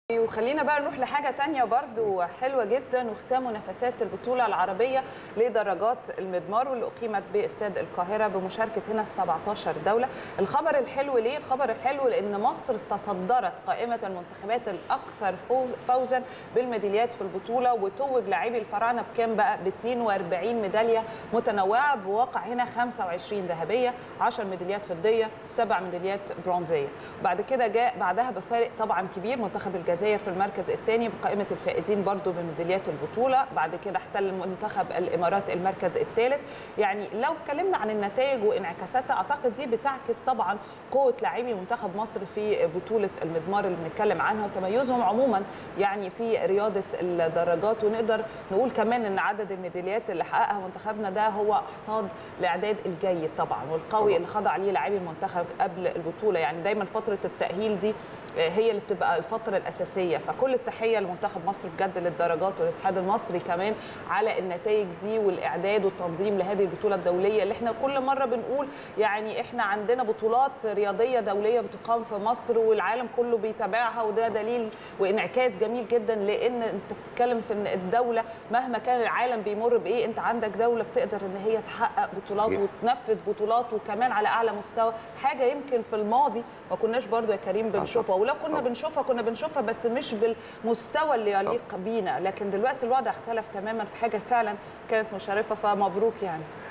وخلينا بقى نروح لحاجة تانية برضو حلوة جدا وختام منافسات البطولة العربية لدرجات المضمار واللي أقيمت باستاد القاهرة بمشاركة هنا 17 دولة الخبر الحلو ليه؟ الخبر الحلو لأن مصر تصدرت قائمة المنتخبات الأكثر فوزا بالميداليات في البطولة وتوج لاعبي الفراعنة بكام بقى؟ ب 42 ميدالية متنوعة بواقع هنا 25 ذهبية 10 ميداليات فضية 7 ميداليات برونزية بعد كده جاء بعدها بفارق طبعا كبير منتخب الجزائر الجزائر في المركز الثاني بقائمه الفائزين برضو بميداليات البطوله بعد كده احتل منتخب الامارات المركز الثالث يعني لو اتكلمنا عن النتائج وانعكاساتها اعتقد دي بتعكس طبعا قوه لاعبي منتخب مصر في بطوله المضمار اللي بنتكلم عنها وتميزهم عموما يعني في رياضه الدراجات ونقدر نقول كمان ان عدد الميداليات اللي حققها منتخبنا ده هو حصاد الاعداد الجيد طبعا والقوي اللي خضع ليه لاعبي المنتخب قبل البطوله يعني دايما فتره التاهيل دي هي اللي بتبقى الفتره الاساسيه فكل التحيه لمنتخب مصر بجد للدرجات والاتحاد المصري كمان على النتائج دي والاعداد والتنظيم لهذه البطوله الدوليه اللي احنا كل مره بنقول يعني احنا عندنا بطولات رياضيه دوليه بتقام في مصر والعالم كله بيتابعها وده دليل وانعكاس جميل جدا لان انت بتتكلم في ان الدوله مهما كان العالم بيمر بايه انت عندك دوله بتقدر ان هي تحقق بطولات وتنفذ بطولات وكمان على اعلى مستوى حاجه يمكن في الماضي ما كناش برضو يا كريم بنشوفها ولو كنا بنشوفها كنا بنشوفها بس مش بالمستوى اللي يليق بينا لكن دلوقتي الوضع اختلف تماما في حاجه فعلا كانت مشرفه فمبروك يعني